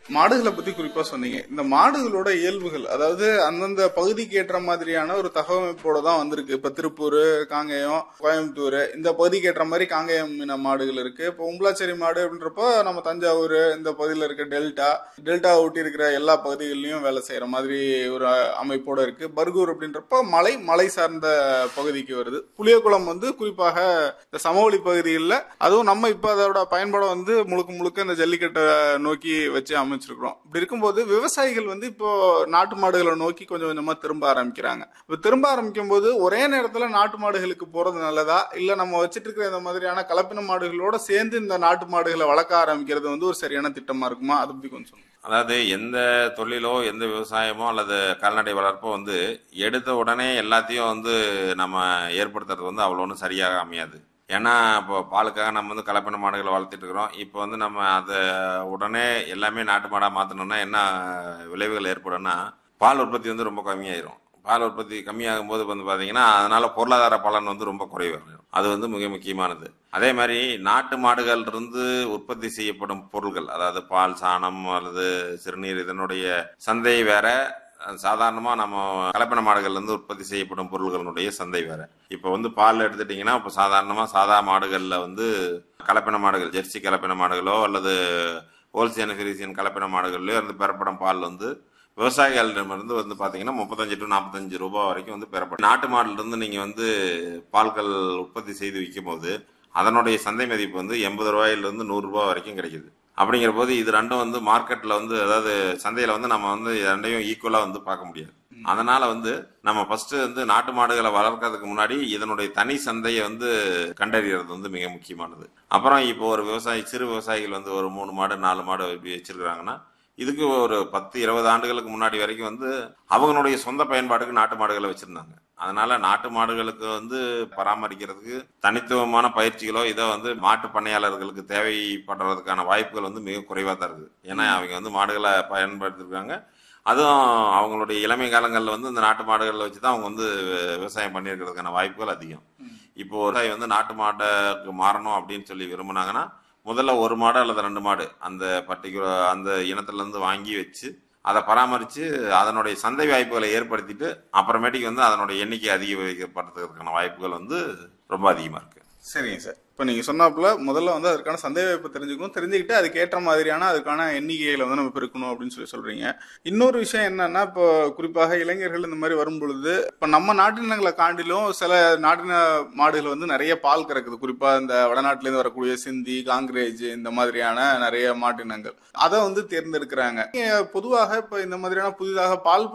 மாடுகளை பத்தி குறிப்பா சொன்னீங்க இந்த மாடுகளோட இயல்புகள் அதாவது அந்தந்த பகுதிக்கு ஏற்ற மாதிரியான ஒரு தகவமைப்போட தான் வந்திருக்கு இப்ப திருப்பூர் காங்கேயம் கோயம்புத்தூர் இந்த பகுதிக்கு ஏற்ற மாதிரி காங்கேயம் இன மாடுகள் இருக்கு இப்போ உம்பளாச்சேரி மாடு அப்படின்றப்போ நம்ம தஞ்சாவூர் இந்த பகுதியில் இருக்க டெல்டா டெல்டா ஒட்டி இருக்கிற எல்லா பகுதிகளிலும் வேலை செய்யற மாதிரி ஒரு அமைப்போட இருக்கு பர்கூர் அப்படின்றப்போ மலை மலை சார்ந்த பகுதிக்கு வருது புளியகுளம் வந்து குறிப்பாக இந்த சமவெளி பகுதிகளில் அதுவும் நம்ம இப்போ அதோட பயன்பாடை வந்து முழுக்க முழுக்க இந்த ஜல்லிக்கட்டை நோக்கி வச்சு அமைச்சிருக்கிறோம் இப்படி இருக்கும்போது விவசாயிகள் வந்து இப்போ நாட்டு மாடுகளை நோக்கி கொஞ்சம் கொஞ்சமா திரும்ப ஆரம்பிக்கிறாங்க இப்போ திரும்ப ஆரம்பிக்கும் போது ஒரே நேரத்துல நாட்டு மாடுகளுக்கு போறது நல்லதா இல்ல நம்ம வச்சிட்டு இருக்கிற இந்த மாதிரியான கலப்பின மாடுகளோட சேர்ந்து இந்த நாட்டு மாடுகளை வளர்க்க ஆரம்பிக்கிறது வந்து ஒரு சரியான திட்டமா இருக்குமா அதை பத்தி கொஞ்சம் சொல்லுங்க அதாவது எந்த தொழிலோ எந்த விவசாயமோ அல்லது கால்நடை வளர்ப்போ வந்து எடுத்த உடனே எல்லாத்தையும் வந்து நம்ம ஏற்படுத்துறது வந்து அவ்வளோ ஒன்றும் சரியாக அமையாது ஏன்னா இப்போ பாலுக்காக நம்ம வந்து கலப்பின மாடுகளை வளர்த்துட்டு இருக்கிறோம் இப்போ வந்து நம்ம அதை உடனே எல்லாமே நாட்டு மாடாக மாற்றணும்னா என்ன விளைவுகள் ஏற்படும்னா பால் உற்பத்தி வந்து ரொம்ப கம்மியாயிரும் பால் உற்பத்தி கம்மியாகும் போது வந்து பார்த்தீங்கன்னா அதனால பொருளாதார பலன் வந்து ரொம்ப குறைவாகும் அது வந்து மிக முக்கியமானது அதே மாதிரி நாட்டு மாடுகள் இருந்து உற்பத்தி செய்யப்படும் பொருட்கள் அதாவது பால் சாணம் அல்லது சிறுநீர் இதனுடைய சந்தை வேற சாதாரணமாக நம்ம கலப்பின மாடுகள்லேருந்து உற்பத்தி செய்யப்படும் பொருள்களுடைய சந்தை வேற இப்போ வந்து பால் எடுத்துட்டிங்கன்னா இப்போ சாதாரணமாக சாதா மாடுகளில் வந்து கலப்பின மாடுகள் ஜெர்சி கலப்பின மாடுகளோ அல்லது ஹோல்சேன் ஃபிரிசியன் கலப்பின மாடுகள்லையோ இருந்து பெறப்படும் பால் வந்து விவசாயிகளிடமிருந்து வந்து பார்த்தீங்கன்னா முப்பத்தஞ்சு டு நாற்பத்தஞ்சு ரூபாய் வரைக்கும் வந்து பெறப்படும் நாட்டு மாடுலேருந்து நீங்கள் வந்து பால்கள் உற்பத்தி செய்து விற்கும் போது அதனுடைய சந்தை மதிப்பு வந்து எண்பது ரூபாயிலிருந்து நூறு ரூபாய் வரைக்கும் கிடைக்குது அப்படிங்கிற போது இது ரெண்டும் வந்து மார்க்கெட்ல வந்து அதாவது சந்தையில வந்து நம்ம வந்து ரெண்டையும் ஈக்குவலா வந்து பார்க்க முடியாது அதனால வந்து நம்ம ஃபர்ஸ்ட் வந்து நாட்டு மாடுகளை வளர்க்கறதுக்கு முன்னாடி இதனுடைய தனி சந்தையை வந்து கண்டறியறது வந்து மிக முக்கியமானது அப்புறம் இப்போ ஒரு விவசாயி சிறு விவசாயிகள் வந்து ஒரு மூணு மாடு நாலு மாடு இப்படி வச்சிருக்கிறாங்கன்னா இதுக்கு ஒரு பத்து இருபது ஆண்டுகளுக்கு முன்னாடி வரைக்கும் வந்து அவங்களுடைய சொந்த பயன்பாட்டுக்கு நாட்டு மாடுகளை வச்சிருந்தாங்க அதனால நாட்டு மாடுகளுக்கு வந்து பராமரிக்கிறதுக்கு தனித்துவமான பயிற்சிகளோ இதோ வந்து மாட்டு பண்ணையாளர்களுக்கு தேவைப்படுறதுக்கான வாய்ப்புகள் வந்து மிக குறைவாக தான் இருக்குது ஏன்னா அவங்க வந்து மாடுகளை பயன்படுத்திருக்காங்க அதுவும் அவங்களுடைய இளமை காலங்களில் வந்து இந்த நாட்டு மாடுகளை வச்சு தான் அவங்க வந்து விவசாயம் பண்ணியிருக்கிறதுக்கான வாய்ப்புகள் அதிகம் இப்போ ஒரு விவசாயி வந்து நாட்டு மாட்டுக்கு மாறணும் அப்படின்னு சொல்லி விரும்புனாங்கன்னா முதல்ல ஒரு மாடு அல்லது ரெண்டு மாடு அந்த பர்டிகுலர் அந்த இனத்துலேருந்து வாங்கி வச்சு அதை பராமரித்து அதனுடைய சந்தை வாய்ப்புகளை ஏற்படுத்திட்டு அப்புறமேட்டுக்கு வந்து அதனுடைய எண்ணிக்கை அதிகப்படுத்துறதுக்கான வாய்ப்புகள் வந்து ரொம்ப அதிகமாக இருக்குது சரிங்க சார் இப்போ நீங்க சொன்னாப்புல முதல்ல வந்து அதற்கான சந்தேக வாய்ப்பு தெரிஞ்சுக்கணும் தெரிஞ்சுக்கிட்டு அதுக்கு ஏற்ற மாதிரியான அதுக்கான எண்ணிக்கைகளை வந்து நம்ம பெருக்கணும் அப்படின்னு சொல்லி சொல்றீங்க இன்னொரு விஷயம் என்னன்னா இப்போ குறிப்பாக இளைஞர்கள் இந்த மாதிரி வரும் பொழுது இப்போ நம்ம நாட்டினங்களை காண்டிலும் சில நாட்டின மாடுகள் வந்து நிறைய பால் கறக்குது குறிப்பா இந்த வடநாட்டிலேருந்து வரக்கூடிய சிந்தி காங்கிரேஜ் இந்த மாதிரியான நிறைய மாட்டினங்கள் அதை வந்து தேர்ந்தெடுக்கிறாங்க பொதுவாக இப்போ இந்த மாதிரியான புதிதாக பால்